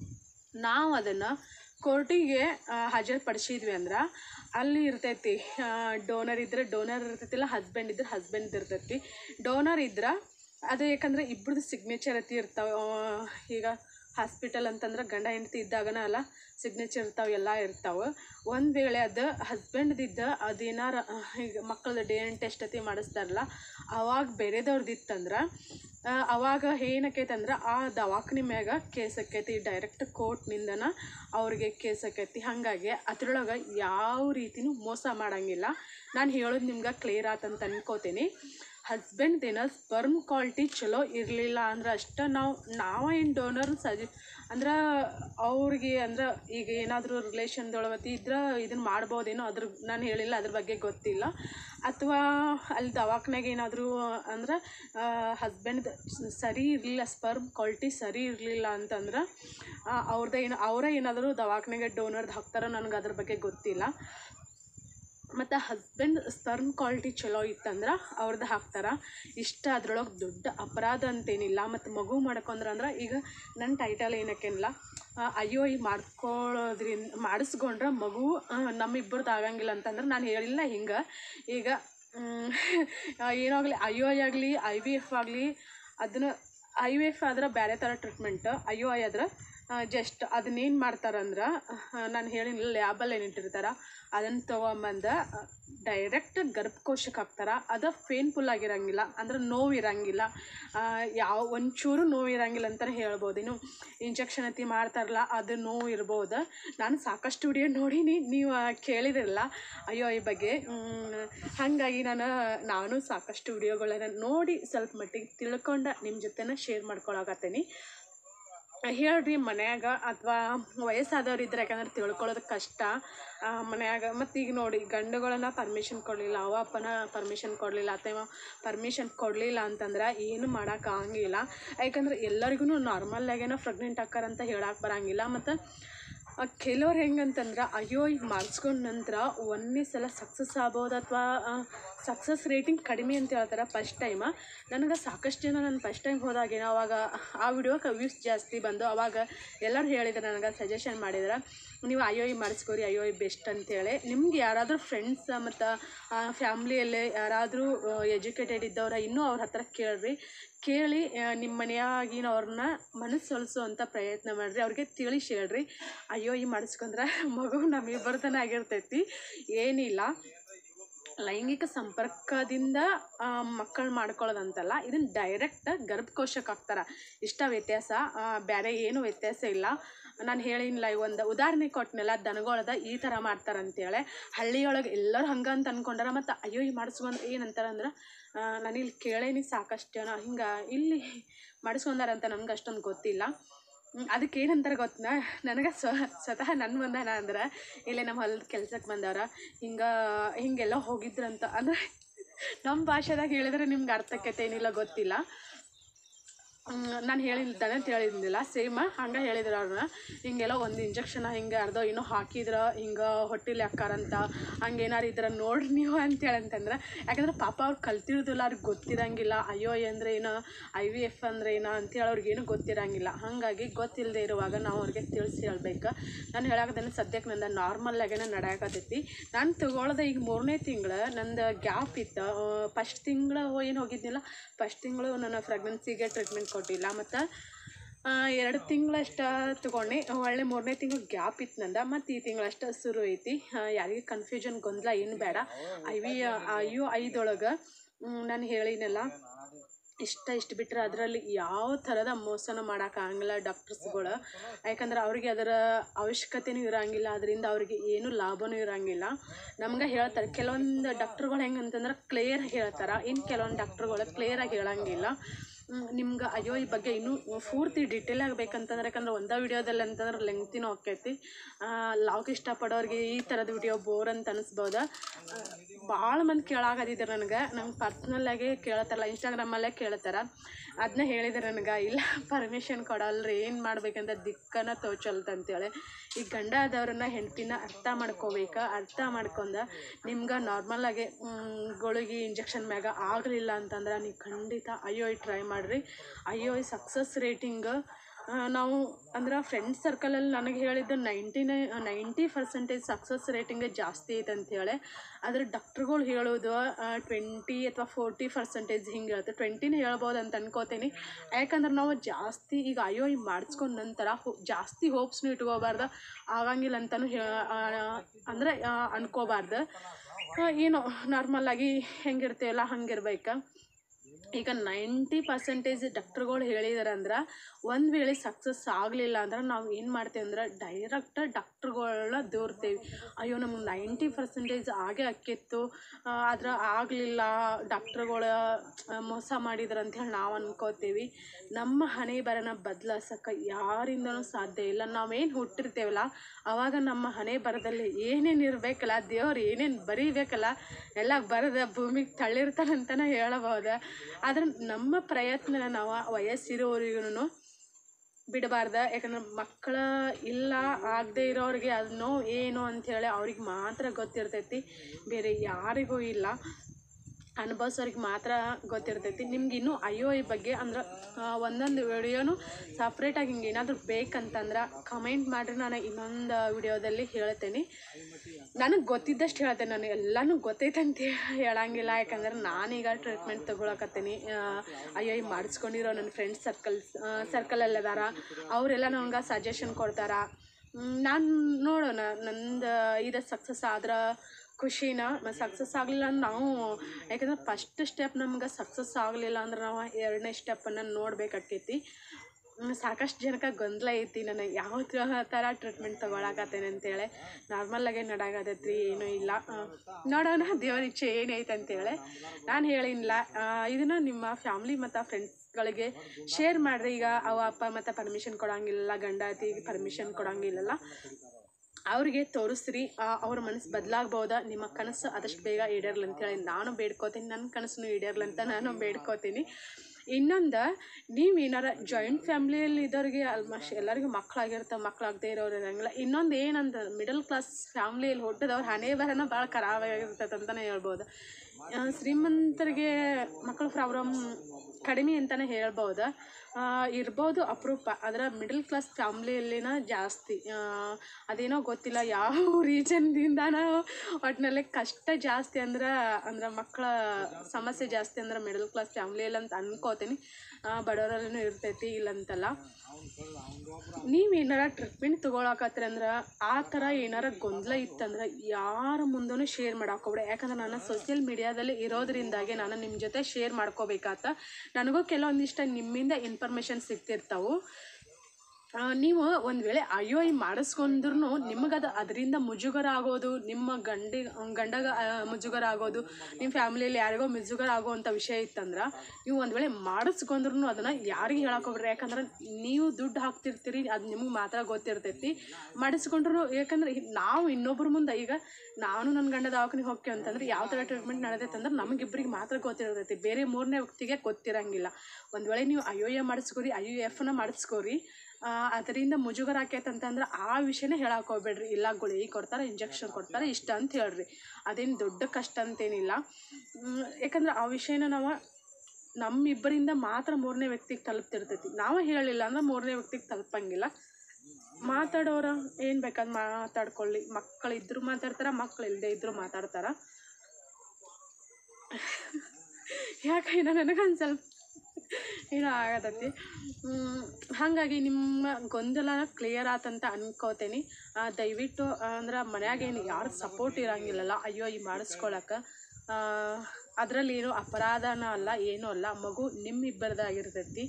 ನಾವು ಅದನ್ನು ಕೋರ್ಟಿಗೆ ಹಾಜರುಪಡಿಸಿದ್ವಿ ಅಂದ್ರೆ ಅಲ್ಲಿ ಇರ್ತೈತಿ ಡೋನರ್ ಇದ್ರೆ ಡೋನರ್ ಇರ್ತೈತಿಲ್ಲ ಹಸ್ಬೆಂಡ್ ಇದ್ರೆ ಹಸ್ಬೆಂಡ್ ಇರ್ತೈತಿ ಡೋನರ್ ಇದ್ರೆ ಅದು ಯಾಕಂದ್ರೆ ಇಬ್ರದ್ದು ಸಿಗ್ನೇಚರ್ ಐತಿ ಇರ್ತಾವೆ ಈಗ ಹಾಸ್ಪಿಟಲ್ ಅಂತಂದ್ರೆ ಗಂಡ ಹೆಂಡತಿ ಇದ್ದಾಗನ ಅಲ್ಲ ಸಿಗ್ನೇಚರ್ ಇರ್ತಾವೆ ಎಲ್ಲ ಇರ್ತಾವೆ ಒಂದು ವೇಳೆ ಅದು ಹಸ್ಬೆಂಡ್ದಿದ್ದ ಅದೇನಾರ ಅಹ್, ಈಗ ಮಕ್ಕಳದ್ದು ಡಿ ಎನ್ ಟೆಸ್ಟ್ ಅತಿ ಮಾಡಿಸ್ತಾರಲ್ಲ ಅವಾಗ ಬೇರೆದವ್ರದ್ದು ಇತ್ತಂದ್ರೆ ಆ, ಅವಾಗ ಏನಕ್ಕೈತೆ ಅಂದ್ರೆ ಆ ದವಾಖಾನೆ ಮ್ಯಾಗ ಕೇಸ್ ಆಕೈತಿ ಡೈರೆಕ್ಟ್ ಕೋರ್ಟ್ನಿಂದನ ಅವ್ರಿಗೆ ಕೇಸ್ ಆಕೈತಿ ಹಾಗಾಗಿ ಅದ್ರೊಳಗೆ ಯಾವ ರೀತಿನೂ ಮೋಸ ಮಾಡಂಗಿಲ್ಲ ನಾನು ಹೇಳೋದು ನಿಮ್ಗೆ ಕ್ಲಿಯರ್ ಆತಂತ ಅನ್ಕೋತೀನಿ ಹಸ್ಬೆಂಡ್ದೇನ ಸ್ಪರ್ಮ್ ಕ್ವಾಲಿಟಿ ಚಲೋ ಇರಲಿಲ್ಲ ಅಂದ್ರೆ ಅಷ್ಟೇ ನಾವು ನಾವು ಏನು ಡೋನರ್ ಸಜೆ ಅಂದ್ರೆ ಅವ್ರಿಗೆ ಅಂದ್ರೆ ಈಗ ಏನಾದರೂ ರಿಲೇಷನ್ದೊಳಗತಿ ಇದ್ರೆ ಇದನ್ನು ಮಾಡ್ಬೋದೇನೋ ಅದ್ರ ನಾನು ಹೇಳಿಲ್ಲ ಅದ್ರ ಬಗ್ಗೆ ಗೊತ್ತಿಲ್ಲ ಅಥವಾ ಅಲ್ಲಿ ದವಾಖಾನೆಗೆ ಏನಾದರೂ ಅಂದ್ರೆ ಹಸ್ಬೆಂಡ್ ಸರಿ ಇರಲಿಲ್ಲ ಸ್ಪರ್ಮ್ ಕ್ವಾಲಿಟಿ ಸರಿ ಇರಲಿಲ್ಲ ಅಂತಂದ್ರೆ ಅವ್ರದ್ದು ಏನು ಅವರೇ ಏನಾದರೂ ದವಾಖಾನೆಗೆ ಡೋನರ್ದು ಹಾಕ್ತಾರೋ ನನಗೆ ಅದ್ರ ಬಗ್ಗೆ ಗೊತ್ತಿಲ್ಲ ಮತ್ತು ಹಸ್ಬೆಂಡ್ ಸ್ಪರ್ಮ್ ಕ್ವಾಲಿಟಿ ಚಲೋ ಇತ್ತಂದ್ರೆ ಅವ್ರದ್ದು ಹಾಕ್ತಾರೆ ಇಷ್ಟ ಅದ್ರೊಳಗೆ ದೊಡ್ಡ ಅಪರಾಧ ಅಂತೇನಿಲ್ಲ ಮತ್ತು ಮಗು ಮಾಡ್ಕೊಂಡ್ರೆ ಅಂದ್ರೆ ಈಗ ನನ್ನ ಟೈಟಲ್ ಏನಕ್ಕೇನಿಲ್ಲ ಅಯ್ಯೋ ಈ ಮಾಡ್ಕೊಳ್ಳೋದ್ರಿಂದ ಮಾಡಿಸ್ಕೊಂಡ್ರೆ ಮಗು ನಮ್ಮಿಬ್ಬರದ್ದು ಆಗಂಗಿಲ್ಲ ಅಂತಂದ್ರೆ ನಾನು ಹೇಳಿಲ್ಲ ಹಿಂಗೆ ಈಗ ಮ್, ಏನಾಗಲಿ ಐ ಒ ಐ ಆಗಲಿ ಐ ವಿ ಎಫ್ ಆಗಲಿ ಅದನ್ನು ಐ ವಿ ಎಫ್ ಆದ್ರೆ ಬೇರೆ ಥರ ಟ್ರೀಟ್ಮೆಂಟ್ ಐ ಒ ಐ ಆದ್ರೆ ಜಸ್ಟ್ ಅದನ್ನೇನು ಮಾಡ್ತಾರಂದ್ರೆ ನಾನು ಹೇಳಿಲ್ಲ ಲ್ಯಾಬಲ್ಲಿ ಏನು ಇಟ್ಟಿರ್ತಾರೆ ಅದನ್ನು ತೊಗೊಂಬಂದು ಡೈರೆಕ್ಟ್ ಗರ್ಭಕೋಶಕ್ಕೆ ಹಾಕ್ತಾರೆ ಅದು ಪೇನ್ಫುಲ್ ಆಗಿರಂಗಿಲ್ಲ ಅಂದ್ರೆ ನೋವು ಇರಂಗಿಲ್ಲ ಆ, ಯಾವ ಒಂಚೂರು ನೋವು ಇರಂಗಿಲ್ಲ ಅಂತಲೇ ಹೇಳ್ಬೋದು ಇನ್ನು ಇಂಜೆಕ್ಷನ್ ಅತಿ ಮಾಡ್ತಾರಲ್ಲ ಅದು ನೋವು ಇರ್ಬೋದು ನಾನು ಸಾಕಷ್ಟು ವಿಡಿಯೋ ನೋಡೀನಿ ನೀವು ಕೇಳಿದಿರಲ್ಲ ಅಯ್ಯೋ ಈ ಬಗ್ಗೆ ಮ್, ಹಾಗಾಗಿ ನಾನು ನಾನು ಸಾಕಷ್ಟು ವಿಡಿಯೋಗಳನ್ನ ನೋಡಿ ಸ್ವಲ್ಪ ಮಟ್ಟಿಗೆ ತಿಳ್ಕೊಂಡು ನಿಮ್ಮ ಜೊತೆನ ಶೇರ್ ಮಾಡ್ಕೊಳಕತ್ತೀನಿ ಹೇಳ್ರಿ ಮನ್ಯಾಗ ಅಥವಾ ವಯಸ್ಸಾದವ್ರು ಇದ್ರೆ ಯಾಕಂದ್ರೆ ತಿಳ್ಕೊಳ್ಳೋದು ಕಷ್ಟ ಆ, ಮನ್ಯಾಗ ಮತ್ತು ಈಗ ನೋಡಿ ಗಂಡುಗಳನ್ನ ಪರ್ಮಿಷನ್ ಕೊಡಲಿಲ್ಲ ಅವ ಅಪ್ಪನ ಪರ್ಮಿಷನ್ ಕೊಡಲಿಲ್ಲ ಅಥವಾ ಪರ್ಮಿಷನ್ ಕೊಡಲಿಲ್ಲ ಅಂತಂದ್ರೆ ಏನು ಮಾಡೋಕೆ ಆಗಂಗಿಲ್ಲ ಯಾಕಂದ್ರೆ ಎಲ್ಲರಿಗೂ ನಾರ್ಮಲ್ಲಾಗೇನೋ ಪ್ರೆಗ್ನೆಂಟ್ ಆಕ್ಕಾರಂತ ಹೇಳಕ್ಕೆ ಬರಂಗಿಲ್ಲ ಮತ್ತು ಕೆಲವ್ರು ಹೆಂಗಂತಂದ್ರೆ ಅಯ್ಯೋ ಈಗ ಮಾಡಿಸ್ಕೊಂಡ ನಂತರ ಒಂದನೇ ಸಲ ಸಕ್ಸಸ್ ಆಗ್ಬೋದು ಅಥವಾ ಸಕ್ಸಸ್ ರೇಟಿಂಗ್ ಕಡಿಮೆ ಅಂತ ಹೇಳ್ತಾರೆ ಫಸ್ಟ್ ಟೈಮ ನನಗೆ ಸಾಕಷ್ಟು ಜನ ನಾನು ಫಸ್ಟ್ ಟೈಮ್ ಹೋದಾಗೇನೋ ಅವಾಗ ಆ ವಿಡಿಯೋಕ್ಕೆ ವ್ಯೂಸ್ ಜಾಸ್ತಿ ಬಂದು ಅವಾಗ ಎಲ್ಲರೂ ಹೇಳಿದ್ರು ನನಗೆ ಸಜೆಷನ್ ಮಾಡಿದ್ರೆ ನೀವು ಐ ಒ ಐ ಮಾಡಿಸ್ಕೋರಿ ಐ ಒ ಐ ಬೆಸ್ಟ್ ಅಂತೇಳಿ ನಿಮ್ಗೆ ಯಾರಾದರೂ ಫ್ರೆಂಡ್ಸ್ ಮತ್ತು ಫ್ಯಾಮ್ಲಿಯಲ್ಲೇ ಯಾರಾದರೂ ಎಜುಕೇಟೆಡ್ ಇದ್ದವ್ರ ಇನ್ನೂ ಅವ್ರ ಹತ್ರ ಕೇಳ್ರಿ ಕೇಳಿ ನಿಮ್ಮ ಮನೆಯಾಗಿನ ಅವ್ರನ್ನ ಮನಸ್ಸು ಸೊಲಿಸುವಂಥ ಪ್ರಯತ್ನ ಮಾಡಿರಿ ಅವ್ರಿಗೆ ತಿಳಿಸಿ ಹೇಳ್ರಿ ಅಯ್ಯೋ ಈ ಮಾಡಿಸ್ಕೊಂಡ್ರೆ ಮಗು ನಮ್ಮಿಬ್ಬರತನ ಆಗಿರ್ತೈತಿ ಏನಿಲ್ಲ ಲೈಂಗಿಕ ಸಂಪರ್ಕದಿಂದ ಮಕ್ಕಳು ಮಾಡ್ಕೊಳ್ಳೋದಂತಲ್ಲ ಇದನ್ನ ಡೈರೆಕ್ಟ್ ಗರ್ಭಕೋಶಕ್ಕೆ ಹಾಕ್ತಾರೆ ಇಷ್ಟ ವ್ಯತ್ಯಾಸ ಆ, ಬೇರೆ ಏನು ವ್ಯತ್ಯಾಸ ಇಲ್ಲ ನಾನು ಹೇಳಿನಿಲ್ಲ ಈ ಒಂದು ಉದಾಹರಣೆ ಕೊಟ್ಟನೆಲ್ಲ ದನಗಳದ ಈ ಥರ ಮಾಡ್ತಾರಂತೇಳಿ ಹಳ್ಳಿಯೊಳಗೆ ಎಲ್ಲರೂ ಹಂಗೆ ಅಂತ ಅನ್ಕೊಂಡಾರ ಮತ್ತು ಅಯ್ಯೋ ಈ ಮಾಡಿಸ್ಕೊಂಡ್ ಏನಂತಾರೆ ಅಂದ್ರೆ ನಾನು ಇಲ್ಲಿ ಕೇಳೇನಿ ಸಾಕಷ್ಟು ಜನ ಹಿಂಗೆ ಇಲ್ಲಿ ಮಾಡಿಸ್ಕೊಂಡಾರಂತ ನಮ್ಗೆ ಅಷ್ಟೊಂದು ಗೊತ್ತಿಲ್ಲ ಹ್ಮ್, ಅದಕ್ಕೆ ಏನಂತಾರೆ ಗೊತ್ತಾ ನನಗೆ ಸ್ವ ಸ್ವತಃ ನನ್ನ ಬಂದಾನ ಅಂದ್ರೆ ಇಲ್ಲೇ ನಮ್ಮ ಹೊಲದ ಕೆಲ್ಸಕ್ಕೆ ಬಂದವ್ರ ಹಿಂಗೆ ಹಿಂಗೆಲ್ಲ ಹೋಗಿದ್ರಂತ ಅಂದ್ರೆ ನಮ್ಮ ಭಾಷೆದಾಗ ಹೇಳಿದ್ರೆ ನಿಮ್ಗೆ ಅರ್ಥಕ್ಕೈತೆ ಏನಿಲ್ಲ ಗೊತ್ತಿಲ್ಲ ನಾನು ಹೇಳಿದ್ದಾನೆ ಅಂತ ಹೇಳಿದ್ನಿಲ್ಲ ಸೇಮ್ ಹಂಗೆ ಹೇಳಿದ್ರು ಅವ್ರನ್ನ ಹಿಂಗೆಲ್ಲ ಒಂದು ಇಂಜೆಕ್ಷನ್ ಹಿಂಗೆ ಅರ್ಧ ಏನೋ ಹಾಕಿದ್ರೆ ಹಿಂಗೆ ಹೊಟ್ಟಿಲಿ ಹಾಕಾರಂತ ಹಂಗೇನಾರು ಇದ್ರೆ ನೋಡ್ರಿ ನೀವು ಅಂತೇಳಿ ಅಂತಂದ್ರೆ ಯಾಕಂದ್ರೆ ಪಾಪ ಅವ್ರು ಕಲ್ತಿರೋದಿಲ್ಲ ಅವ್ರಿಗೆ ಗೊತ್ತಿರಂಗಿಲ್ಲ ಅಯ್ಯೋ ಅಂದ್ರೆ ಏನೋ ಐ ವಿ ಎಫ್ ಅಂದ್ರೆ ಏನೋ ಅಂತೇಳಿ ಅವ್ರಿಗೇನು ಗೊತ್ತಿರಂಗಿಲ್ಲ ಹಾಗಾಗಿ ಗೊತ್ತಿಲ್ಲದೆ ಇರುವಾಗ ನಾವು ಅವ್ರಿಗೆ ತಿಳಿಸಿ ಹೇಳ್ಬೇಕು ನಾನು ಹೇಳಾಕತ್ತೇನೆ ಸದ್ಯಕ್ಕೆ ನಂದು ನಾರ್ಮಲ್ ಆಗೇನೆ ನಡೆಯಕತ್ತೈತಿ ನಾನು ತಗೊಳ್ದೆ ಈಗ ಮೂರನೇ ತಿಂಗಳು ನಂದು ಗ್ಯಾಪ್ ಇತ್ತು ಫಸ್ಟ್ ತಿಂಗಳು ಏನು ಹೋಗಿದ್ನಿಲ್ಲ ಫಸ್ಟ್ ತಿಂಗಳು ನನ್ನ ಪ್ರೆಗ್ನೆನ್ಸಿಗೆ ಟ್ರೀಟ್ಮೆಂಟ್ ಕೊಟ್ಟಿಲ್ಲ ಮತ್ತು ಎರಡು ತಿಂಗಳಷ್ಟು ತೊಗೊಂಡು ಒಳ್ಳೆ ಮೂರನೇ ತಿಂಗಳು ಗ್ಯಾಪ್ ಇತ್ತು ನಂದ ಮತ್ತು ಈ ತಿಂಗಳಷ್ಟು ಶುರು ಐತಿ ಆ, ಯಾರಿಗೆ ಕನ್ಫ್ಯೂಷನ್ ಗೊಂದಲ ಏನು ಬೇಡ ಐ ವಿ ಅಯ್ಯೋ ಐದೊಳಗೆ ನಾನು ಹೇಳಿನಲ್ಲ ಇಷ್ಟ ಇಷ್ಟು ಬಿಟ್ಟರೆ ಅದರಲ್ಲಿ ಯಾವ ಥರದ ಮೋಸನೂ ಮಾಡೋಕ್ಕಾಗಲ್ಲ ಡಾಕ್ಟರ್ಸ್ಗಳು ಯಾಕಂದ್ರೆ ಅವ್ರಿಗೆ ಅದರ ಅವಶ್ಯಕತೆನೂ ಇರೋಂಗಿಲ್ಲ ಅದರಿಂದ ಅವ್ರಿಗೆ ಏನೂ ಲಾಭನೂ ಇರೋಂಗಿಲ್ಲ ನಮ್ಗೆ ಹೇಳ್ತಾರೆ ಕೆಲವೊಂದು ಡಾಕ್ಟ್ರುಗಳು ಹೆಂಗೆ ಅಂತಂದ್ರೆ ಕ್ಲಿಯರ್ ಹೇಳ್ತಾರೆ ಇನ್ನು ಕೆಲವೊಂದು ಡಾಕ್ಟ್ರುಗಳು ಕ್ಲಿಯರಾಗಿ ಹೇಳಂಗಿಲ್ಲ ನಿಮ್ಗೆ ಅಯ್ಯೋ ಈ ಬಗ್ಗೆ ಇನ್ನೂ ಪೂರ್ತಿ ಡಿಟೇಲ್ ಆಗಬೇಕಂತಂದ್ರೆ ಯಾಕಂದ್ರೆ ಒಂದೇ ವಿಡಿಯೋದಲ್ಲಿ ಅಂತಂದ್ರೆ ಲೆಂಗ್ತಿನೂ ಆಕೈತಿ ಲಾಗ್ ಇಷ್ಟಪಡೋರಿಗೆ ಈ ಥರದ ವಿಡಿಯೋ ಬೋರ್ ಅಂತ ಅನಿಸ್ಬೋದು ಭಾಳ ಮಂದಿ ಕೇಳಾಗದಿದ್ದಾರೆ ನನಗೆ ನಂಗೆ ಪರ್ಸ್ನಲ್ಲಾಗಿ ಕೇಳತ್ತಾರಲ್ಲ ಇನ್ಸ್ಟಾಗ್ರಾಮಲ್ಲೇ ಕೇಳ್ತಾರೆ ಅದನ್ನ ಹೇಳಿದ್ರು ನನಗೆ ಇಲ್ಲ ಪರ್ಮಿಷನ್ ಕೊಡಲ್ರಿ ಏನು ಮಾಡ್ಬೇಕಂತ ದಿಕ್ಕನ ತೋಚಲ್ತ ಅಂತೇಳಿ ಈ ಗಂಡ ಆದವ್ರನ್ನ ಹೆಂಡತಿನ ಅರ್ಥ ಮಾಡ್ಕೋಬೇಕು ಅರ್ಥ ಮಾಡ್ಕೊಂಡು ನಿಮ್ಗೆ ನಾರ್ಮಲಾಗಿ ಗೋಳಿಗೆ ಇಂಜೆಕ್ಷನ್ ಮ್ಯಾಗ ಆಗಲಿಲ್ಲ ಅಂತಂದ್ರೆ ನೀವು ಖಂಡಿತ ಐ ಒ ಐ ಟ್ರೈ ಮಾಡಿರಿ I O I success rating ನಾವು ಅಂದ್ರೆ ಫ್ರೆಂಡ್ ಸರ್ಕಲಲ್ಲಿ ನನಗೆ ಹೇಳಿದ್ದು ನೈಂಟಿ ನೈ ನೈಂಟಿ ಪರ್ಸೆಂಟೇಜ್ ಸಕ್ಸಸ್ ರೇಟಿಂಗ್ ಜಾಸ್ತಿ ಐತೆ ಅಂಥೇಳಿ ಆದರೆ ಡಾಕ್ಟ್ರುಗಳು ಹೇಳೋದು ಟ್ವೆಂಟಿ ಅಥವಾ ಫೋರ್ಟಿ ಪರ್ಸೆಂಟೇಜ್ ಹಿಂಗೆ ಹೇಳ್ತಾರೆ ಟ್ವೆಂಟಿನೇ ಹೇಳ್ಬೋದು ಅಂತ ಅನ್ಕೋತೀನಿ ಯಾಕಂದ್ರೆ ನಾವು ಜಾಸ್ತಿ ಈಗ ಅಯ್ಯೋ ಈ ಮಾಡಿಸ್ಕೊಂಡ ನಂತರ ಹೋ ಜಾಸ್ತಿ ಹೋಪ್ಸ್ನು ಇಟ್ಕೋಬಾರ್ದು ಆಗಂಗಿಲ್ಲ ಅಂತಲೂ ಹೇ ಅಂದರೆ ಅನ್ಕೋಬಾರ್ದು ಆ, ಏನೋ ನಾರ್ಮಲಾಗಿ ಹೆಂಗಿರ್ತೀವಲ್ಲ ಹಂಗಿರ್ಬೇಕು ಈಗ ನೈಂಟಿ ಪರ್ಸೆಂಟೇಜ್ ಡಾಕ್ಟ್ರುಗಳು ಹೇಳಿದಾರೆ ಅಂದ್ರೆ ಒಂದು ವೇಳೆ ಸಕ್ಸಸ್ ಆಗಲಿಲ್ಲ ಅಂದ್ರೆ ನಾವು ಏನು ಮಾಡ್ತೇವೆ ಅಂದ್ರೆ ಡೈರೆಕ್ಟ್ ಡಾಕ್ಟ್ರುಗಳನ್ನ ದೂರ್ತೀವಿ ಅಯ್ಯೋ ನಮ್ಗೆ ನೈಂಟಿ ಪರ್ಸೆಂಟೇಜ್ ಆಗೇ ಅಕ್ಕಿತ್ತು ಆದ್ರೆ ಆಗಲಿಲ್ಲ ಡಾಕ್ಟ್ರುಗಳು ಮೋಸ ಮಾಡಿದ್ರು ಅಂತೇಳಿ ನಾವು ಅನ್ಕೋತೀವಿ ನಮ್ಮ ಹಣೆ ಬರನ ಬದಲಾಸಕ್ಕೆ ಯಾರಿಂದನೂ ಸಾಧ್ಯ ಇಲ್ಲ ನಾವೇನು ಹುಟ್ಟಿರ್ತೇವಲ್ಲ ಅವಾಗ ನಮ್ಮ ಹಣೆ ಬರದಲ್ಲಿ ಏನೇನು ಇರಬೇಕಲ್ಲ ದೇವ್ರು ಏನೇನು ಬರೀಬೇಕಲ್ಲ ಎಲ್ಲ ಬರೆದ ಭೂಮಿಗೆ ತಳ್ಳಿರ್ತಾರಂತಲೇ ಹೇಳಬಹುದು ಆದ್ರೆ ನಮ್ಮ ಪ್ರಯತ್ನ ನಾವು ವಯಸ್ಸಿರೋರಿಗೂ ಬಿಡಬಾರ್ದು ಯಾಕಂದ್ರೆ ಮಕ್ಕಳ ಇಲ್ಲ ಆಗದೆ ಇರೋರಿಗೆ ಅದು ನೋವು ಏನು ಅಂಥೇಳಿ ಅವ್ರಿಗೆ ಮಾತ್ರ ಗೊತ್ತಿರ್ತೈತಿ ಬೇರೆ ಯಾರಿಗೂ ಇಲ್ಲ ಅನುಭವಿಸೋರಿಗೆ ಮಾತ್ರ ಗೊತ್ತಿರ್ತೈತಿ ನಿಮ್ಗೆ ಇನ್ನೂ ಐ ಒ ಐ ಬಗ್ಗೆ ಅಂದ್ರೆ ಆ, ಒಂದೊಂದು ವಿಡಿಯೋನು ಸಪ್ರೇಟಾಗಿ ಹಿಂಗೆ ಏನಾದರೂ ಬೇಕಂತಂದ್ರೆ ಕಮೆಂಟ್ ಮಾಡಿರಿ ನಾನು ಇನ್ನೊಂದು ವಿಡಿಯೋದಲ್ಲಿ ಹೇಳ್ತೇನೆ ನನಗೆ ಗೊತ್ತಿದ್ದಷ್ಟು ಹೇಳ್ತೇನೆ ನಾನು ಎಲ್ಲನೂ ಗೊತ್ತೈತೆ ಅಂತ ಹೇಳಂಗಿಲ್ಲ ಯಾಕಂದ್ರೆ ನಾನೀಗ ಟ್ರೀಟ್ಮೆಂಟ್ ತೊಗೊಳಕತ್ತೀನಿ ಅಯ್ಯೋ ಈ ಮಾಡಿಸ್ಕೊಂಡಿರೋ ನನ್ನ ಫ್ರೆಂಡ್ಸ್ ಸರ್ಕಲ್ ಸರ್ಕಲಲ್ಲಿ ಅದಾರ ಅವರೆಲ್ಲ ನಂಗೆ ಸಜೆಷನ್ ಕೊಡ್ತಾರ ನಾನು ನೋಡೋಣ ನಂದು ಇದು ಸಕ್ಸಸ್ ಆದ್ರೆ ಖುಷಿನ ಸಕ್ಸಸ್ ಆಗಲಿಲ್ಲ ಅಂದ್ರೆ ನಾವು ಯಾಕಂದ್ರೆ ಫಸ್ಟ್ ಸ್ಟೆಪ್ ನಮ್ಗೆ ಸಕ್ಸಸ್ ಆಗಲಿಲ್ಲ ಅಂದ್ರೆ ನಾವು ಎರಡನೇ ಸ್ಟೆಪ್ಪನ್ನು ನೋಡ್ಬೇಕಾಕೈತಿ ಹ್ಮ್, ಸಾಕಷ್ಟು ಜನಕ್ಕೆ ಗೊಂದಲ ಐತಿ ನಾನು ಯಾವ ಥರ ಟ್ರೀಟ್ಮೆಂಟ್ ತೊಗೊಳಕತ್ತೇನೆ ಅಂತೇಳಿ ನಾರ್ಮಲಾಗೆ ನಡಾಗತೈತ್ರಿ ಏನೂ ಇಲ್ಲ ಆ, ನೋಡೋಣ ದೇವ್ರ ಇಚ್ಛೆ ಏನೈತೆ ಅಂತೇಳಿ ನಾನು ಹೇಳಿಲ್ಲ ಇದನ್ನು ನಿಮ್ಮ ಫ್ಯಾಮ್ಲಿ ಮತ್ತು ಫ್ರೆಂಡ್ಸ್ಗಳಿಗೆ ಶೇರ್ ಮಾಡಿರಿ ಈಗ ಅವ ಅಪ್ಪ ಮತ್ತು ಪರ್ಮಿಷನ್ ಕೊಡೋಂಗಿಲ್ಲ ಗಂಡ ಅತ್ತಿಗೆ ಪರ್ಮಿಷನ್ ಕೊಡೋಂಗಿಲ್ಲಲ್ಲ ಅವ್ರಿಗೆ ತೋರಿಸ್ರಿ ಆ, ಅವ್ರ ಮನಸ್ಸು ಬದಲಾಗ್ಬೋದಾ ನಿಮ್ಮ ಕನಸು ಆದಷ್ಟು ಬೇಗ ಈಡೇರ್ಲಿ ಅಂತೇಳಿ ನಾನು ಬೇಡ್ಕೋತೀನಿ ನನ್ನ ಕನಸನ್ನು ಈಡೇರ್ಲಿ ಅಂತ ನಾನು ಬೇಡ್ಕೋತೀನಿ ಇನ್ನೊಂದು ನೀವು ಏನಾರ ಜಾಯಿಂಟ್ ಫ್ಯಾಮ್ಲಿಯಲ್ಲಿ ಇದ್ದವ್ರಿಗೆ ಆಲ್ಮೋಸ್ಟ್ ಎಲ್ಲರಿಗೂ ಮಕ್ಕಳಾಗಿರ್ತಾವೆ ಮಕ್ಕಳಾಗದೇ ಇರೋರು ಇರಂಗಿಲ್ಲ ಇನ್ನೊಂದು ಏನಂತ ಮಿಡಲ್ ಕ್ಲಾಸ್ ಫ್ಯಾಮ್ಲಿಯಲ್ಲಿ ಹುಟ್ಟಿದವ್ರು ಹಣೆ ಬರನ ಭಾಳ ಖರಾಬಾಗಿರ್ತೈತೆ ಅಂತಲೇ ಹೇಳ್ಬೋದು ಆ, ಶ್ರೀಮಂತರಿಗೆ ಮಕ್ಕಳ ಪ್ರಾಬ್ಲಮ್ ಕಡಿಮೆ ಅಂತಲೇ ಹೇಳ್ಬೋದು ಆ, ಇರ್ಬೋದು ಅಪರೂಪ ಆದರೆ ಮಿಡಲ್ ಕ್ಲಾಸ್ ಫ್ಯಾಮ್ಲಿಯಲ್ಲಿನ ಜಾಸ್ತಿ ಆ, ಅದೇನೋ ಗೊತ್ತಿಲ್ಲ ಯಾವ ರೀಸನ್ದಿಂದನೋ ಒಟ್ಟಿನಲ್ಲಿ ಕಷ್ಟ ಜಾಸ್ತಿ ಅಂದ್ರೆ ಅಂದ್ರೆ ಮಕ್ಕಳ ಸಮಸ್ಯೆ ಜಾಸ್ತಿ ಅಂದ್ರೆ ಮಿಡಲ್ ಕ್ಲಾಸ್ ಫ್ಯಾಮ್ಲಿಯಲ್ಲಿ ಅಂತ ಅನ್ಕೋತೀನಿ ಅನ್ಕೋತೀನಿ ಬಡವರಲ್ಲೂ ಇರ್ತೈತಿ ಇಲ್ಲಂತಲ್ಲ ನೀವು ಏನಾರ ಟ್ರೀಟ್ಮೆಂಟ್ ತೊಗೊಳಕತ್ರಿ ಅಂದ್ರೆ ಆ ಥರ ಏನಾರ ಗೊಂದಲ ಇತ್ತಂದ್ರೆ ಯಾರ ಮುಂದೂ ಶೇರ್ ಮಾಡಾಕೋಬೇಡ ಯಾಕಂದ್ರೆ ನಾನು ಸೋಷಿಯಲ್ ಮೀಡಿಯಾದಲ್ಲಿ ಇರೋದ್ರಿಂದಾಗೆ ನಾನು ನಿಮ್ಮ ಜೊತೆ ಶೇರ್ ಮಾಡ್ಕೋಬೇಕಾತ ನನಗೂ ಕೆಲವೊಂದಿಷ್ಟು ನಿಮ್ಮಿಂದ ಇನ್ಫಾರ್ಮೇಷನ್ ಸಿಗ್ತಿರ್ತಾವೆ ಆ, ನೀವು ಒಂದು ವೇಳೆ ಅಯ್ಯೋ ಈ ಮಾಡಿಸ್ಕೊಂಡ್ರು ನಿಮಗದು ಅದರಿಂದ ಮುಜುಗರ ಆಗೋದು ನಿಮ್ಮ ಗಂಡಿ ಗಂಡಗ ಆ, ಮುಜುಗರ ಆಗೋದು ನಿಮ್ಮ ಫ್ಯಾಮಿಲಿಯಲ್ಲಿ ಯಾರಿಗೋ ಮುಜುಗರ ಆಗೋವಂಥ ವಿಷಯ ಇತ್ತಂದ್ರೆ ನೀವು ಒಂದು ವೇಳೆ ಮಾಡಿಸ್ಕೊಂಡ್ರು ಅದನ್ನು ಯಾರಿಗೆ ಹೇಳೋಕೋಗ್ರಿ ಯಾಕಂದ್ರೆ ನೀವು ದುಡ್ಡು ಹಾಕ್ತಿರ್ತೀರಿ ಅದು ನಿಮಗೆ ಮಾತ್ರ ಗೊತ್ತಿರ್ತೈತಿ ಮಾಡಿಸ್ಕೊಂಡ್ರು ಯಾಕಂದ್ರೆ ಈಗ ನಾವು ಇನ್ನೊಬ್ರ ಮುಂದೆ ಈಗ ನಾನು ನನ್ನ ಗಂಡ ದವಾಖಾನಿಗೆ ಹೋಗ್ತೀವಿ ಅಂತಂದ್ರೆ ಯಾವ ಥರ ಟ್ರೀಟ್ಮೆಂಟ್ ನಡೆದೈತೆ ಅಂದ್ರೆ ನಮಗಿಬ್ಬರಿಗೆ ಮಾತ್ರ ಗೊತ್ತಿರ್ತೈತಿ ಬೇರೆ ಮೂರನೇ ವ್ಯಕ್ತಿಗೆ ಗೊತ್ತಿರಂಗಿಲ್ಲ ಒಂದು ವೇಳೆ ನೀವು ಐ ಯು ಎ ಮಾಡಿಸ್ಕೋರಿ ಐ ಯು ಎಫ್ನ ಮಾಡಿಸ್ಕೋರಿ ಆ, ಅದರಿಂದ ಮುಜುಗರ ಆಕೈತೆ ಅಂತಂದ್ರೆ ಆ ವಿಷಯನೇ ಹೇಳಕ್ಕೆ ಹೋಗ್ಬೇಡ್ರಿ ಇಲ್ಲ ಗುಳಿಗೆ ಕೊಡ್ತಾರೆ ಇಂಜೆಕ್ಷನ್ ಕೊಡ್ತಾರೆ ಇಷ್ಟ ಅಂತ ಹೇಳ್ರಿ ಅದೇನು ದೊಡ್ಡ ಕಷ್ಟ ಅಂತೇನಿಲ್ಲ ಮ್, ಯಾಕಂದ್ರೆ ಆ ವಿಷಯನ ನಾವು ನಮ್ಮಿಬ್ಬರಿಂದ ಮಾತ್ರ ಮೂರನೇ ವ್ಯಕ್ತಿಗೆ ತಲುಪ್ತಿರ್ತೈತಿ ನಾವೇ ಹೇಳಿಲ್ಲ ಅಂದ್ರೆ ಮೂರನೇ ವ್ಯಕ್ತಿಗೆ ತಲುಪಂಗಿಲ್ಲ ಮಾತಾಡೋರ ಏನು ಬೇಕಾದ್ ಮಾತಾಡ್ಕೊಳ್ಳಿ ಮಕ್ಕಳು ಇದ್ರು ಮಾತಾಡ್ತಾರ ಮಕ್ಳು ಇಲ್ಲದೆ ಇದ್ರು ಮಾತಾಡ್ತಾರ ಯಾಕೆ ಏನೋ ನನಗೊಂದು ಸ್ವಲ್ಪ ಏನೋ ಆಗತೈತಿ ಮ್, ಹಾಗಾಗಿ ನಿಮ್ಮ ಗೊಂದಲ ಕ್ಲಿಯರ್ ಆತಂತ ಅನ್ಕೋತೀನಿ ಆ, ದಯವಿಟ್ಟು ಅಂದ್ರೆ ಮನ್ಯಾಗ ಏನು ಯಾರು ಸಪೋರ್ಟ್ ಇರಂಗಿಲ್ಲಲ್ಲ ಅಯ್ಯೋ ಈ ಮಾಡಿಸ್ಕೊಳಕ್ಕೆ ಅದರಲ್ಲಿ ಏನು ಅಪರಾಧನ ಅಲ್ಲ ಏನೂ ಅಲ್ಲ ಮಗು ನಿಮ್ಮಿಬ್ಬರದಾಗಿರ್ತೈತಿ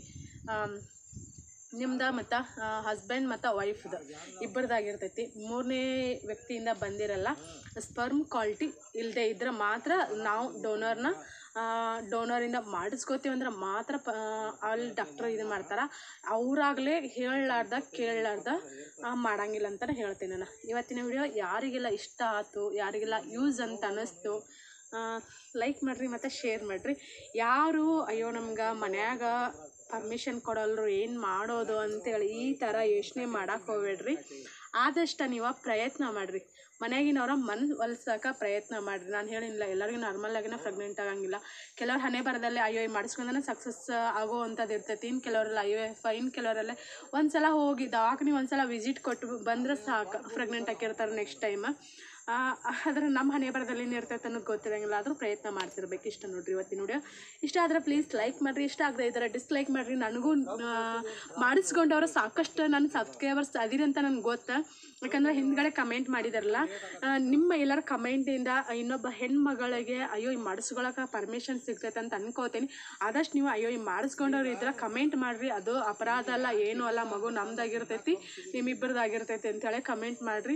ನಿಮ್ದು ಮತ್ತು ಹಸ್ಬೆಂಡ್ ಮತ್ತು ವೈಫ್ದು ಇಬ್ಬರದಾಗಿರ್ತೈತಿ ಮೂರನೇ ವ್ಯಕ್ತಿಯಿಂದ ಬಂದಿರಲ್ಲ ಸ್ಪರ್ಮ್ ಕ್ವಾಲಿಟಿ ಇಲ್ಲದೆ ಇದ್ರೆ ಮಾತ್ರ ನಾವು ಡೋನರ್ನ ಡೋನರಿಂದ ಮಾಡಿಸ್ಕೋತೀವಿ ಅಂದ್ರೆ ಮಾತ್ರ ಪ ಅಲ್ಲಿ ಡಾಕ್ಟ್ರ್ ಇದು ಮಾಡ್ತಾರೆ ಅವರಾಗಲೇ ಹೇಳಲಾರ್ದ ಕೇಳಲಾರ್ದ ಮಾಡಂಗಿಲ್ಲ ಅಂತಲೇ ಹೇಳ್ತೀನಿ ನಾನು ಇವತ್ತಿನ ವಿಡಿಯೋ ಯಾರಿಗೆಲ್ಲ ಇಷ್ಟ ಆಯ್ತು ಯಾರಿಗೆಲ್ಲ ಯೂಸ್ ಅಂತ ಅನ್ನಿಸ್ತು ಲೈಕ್ ಮಾಡಿರಿ ಮತ್ತು ಶೇರ್ ಮಾಡಿರಿ ಯಾರು ಅಯ್ಯೋ ನಮ್ಗೆ ಮನ್ಯಾಗ ಪರ್ಮಿಷನ್ ಕೊಡಲ್ರು ಏನು ಮಾಡೋದು ಅಂತೇಳಿ ಈ ಥರ ಯೋಚನೆ ಮಾಡಕ್ಕೆ ಹೋಗ್ಬೇಡ್ರಿ ಆದಷ್ಟು ನೀವು ಪ್ರಯತ್ನ ಮಾಡಿರಿ ಮನೆಯಾಗಿನವ್ರ ಮನ್ ಒಲ್ಸಕ್ಕೆ ಪ್ರಯತ್ನ ಮಾಡಿರಿ ನಾನು ಹೇಳಿಲ್ಲ ಎಲ್ಲರಿಗೂ ನಾರ್ಮಲ್ ಆಗಿನ ಪ್ರೆಗ್ನೆಂಟ್ ಆಗಂಗಿಲ್ಲ ಕೆಲವ್ರು ಹಣೆ ಬರದಲ್ಲೇ ಐ ಐ ಮಾಡಿಸ್ಕೊಂಡೇ ಸಕ್ಸಸ್ ಆಗೋ ಅಂಥದ್ದು ಇರ್ತೈತಿ ಇನ್ನು ಕೆಲವರೆಲ್ಲ ಐ ಎಫ್ ಇನ್ನು ಕೆಲವರೆಲ್ಲ ಒಂದು ಸಲ ಹೋಗಿ ದವಾಖಾನೆ ಒಂದು ಸಲ ವಿಸಿಟ್ ಕೊಟ್ಟು ಬಂದ್ರೆ ಸಾಕು ಪ್ರೆಗ್ನೆಂಟ್ ಆಗಿರ್ತಾರೆ ನೆಕ್ಸ್ಟ್ ಟೈಮ್ ಆದರೆ ನಮ್ಮ ಹಣೆ ಬರದಲ್ಲಿ ಇರ್ತೈತೆ ಅನ್ನೋದು ಗೊತ್ತಿರಂಗಿಲ್ಲ ಆದರೂ ಪ್ರಯತ್ನ ಮಾಡ್ತಿರ್ಬೇಕು ಇಷ್ಟ ನೋಡ್ರಿ ಇವತ್ತಿನ ವಿಡಿಯೋ ಇಷ್ಟ ಆದರೆ ಪ್ಲೀಸ್ ಲೈಕ್ ಮಾಡಿರಿ ಇಷ್ಟ ಆಗದೆ ಇದ್ದಾರೆ ಡಿಸ್ಲೈಕ್ ಮಾಡಿರಿ ನನಗೂ ಆ, ಮಾಡಿಸ್ಕೊಂಡವ್ರು ಸಾಕಷ್ಟು ನನ್ನ ಸಬ್ಸ್ಕ್ರೈಬರ್ಸ್ ಅದಿರಿ ಅಂತ ನನಗೆ ಗೊತ್ತು ಯಾಕಂದರೆ ಹಿಂದ್ಗಡೆ ಕಮೆಂಟ್ ಮಾಡಿದಾರಲ್ಲ ಆ, ನಿಮ್ಮ ಎಲ್ಲರ ಕಮೆಂಟಿಂದ ಇನ್ನೊಬ್ಬ ಹೆಣ್ಮಗಳಿಗೆ ಅಯ್ಯೋ ಈ ಮಾಡಿಸ್ಕೊಳಕ್ಕೆ ಪರ್ಮಿಷನ್ ಸಿಗ್ತೈತೆ ಅಂತ ಅನ್ಕೋತೀನಿ ಆದಷ್ಟು ನೀವು ಅಯ್ಯೋ ಈ ಮಾಡಿಸ್ಕೊಂಡವ್ರು ಇದ್ರೆ ಕಮೆಂಟ್ ಮಾಡಿರಿ ಅದು ಅಪರಾಧ ಅಲ್ಲ ಏನೂ ಅಲ್ಲ ಮಗು ನಮ್ದಾಗಿರ್ತೈತಿ ನಿಮ್ಮಿಬ್ಬರದಾಗಿರ್ತೈತಿ ಅಂತೇಳಿ ಕಮೆಂಟ್ ಮಾಡಿರಿ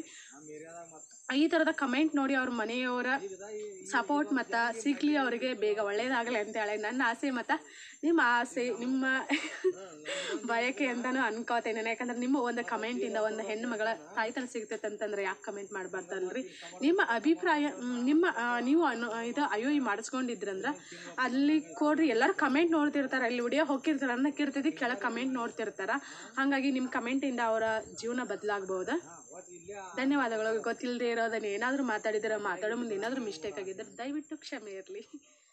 ಈ ಥರದ ಕಮೆಂಟ್ ನೋಡಿ ಅವ್ರ ಮನೆಯವರ ಸಪೋರ್ಟ್ ಮತ್ತು ಸಿಗ್ಲಿ ಅವರಿಗೆ ಬೇಗ ಒಳ್ಳೇದಾಗಲಿ ಅಂತೇಳಿ ನನ್ನ ಆಸೆ ಮತ್ತು ನಿಮ್ಮ ಆಸೆ ನಿಮ್ಮ ಬಯಕೆ ಅಂತಲೂ ಅನ್ಕೋತೇನೆ ನಾನು. ಯಾಕಂದ್ರೆ ನಿಮ್ಮ ಒಂದು ಕಮೆಂಟಿಂದ ಒಂದು ಹೆಣ್ಣು ಮಗಳ ತಾಯ್ತನ ಸಿಗ್ತೈತೆ ಅಂತಂದ್ರೆ ಯಾಕೆ ಕಮೆಂಟ್ ಮಾಡಬಾರ್ದಲ್ರಿ ನಿಮ್ಮ ಅಭಿಪ್ರಾಯ ಮ್, ನಿಮ್ಮ ಆ, ನೀವು ಅನು ಇದು ಅಯ್ಯೋ ಈ ಮಾಡಿಸ್ಕೊಂಡಿದ್ರಂದ್ರೆ ಅಲ್ಲಿ ಕೊಡ್ರಿ ಎಲ್ಲರೂ ಕಮೆಂಟ್ ನೋಡ್ತಿರ್ತಾರೆ ಅಲ್ಲಿ ವಿಡಿಯೋ ಹೋಗಿರ್ತಾರೆ ಅನ್ನಕ್ಕಿರ್ತೈತಿ ಕೆಳಗೆ ಕಮೆಂಟ್ ನೋಡ್ತಿರ್ತಾರ ಹಾಗಾಗಿ ನಿಮ್ಮ ಕಮೆಂಟಿಂದ ಅವರ ಜೀವನ ಬದಲಾಗ್ಬೋದು ಧನ್ಯವಾದಗಳು ಗೊತ್ತಿಲ್ಲದೆ ಇರೋದನ್ನ ಏನಾದರೂ ಮಾತಾಡಿದ್ರೆ ಮಾತಾಡೋ ಮುಂದೆ ಏನಾದರೂ ಮಿಸ್ಟೇಕ್ ಆಗಿದ್ದರೆ ದಯವಿಟ್ಟು ಕ್ಷಮೆ ಇರಲಿ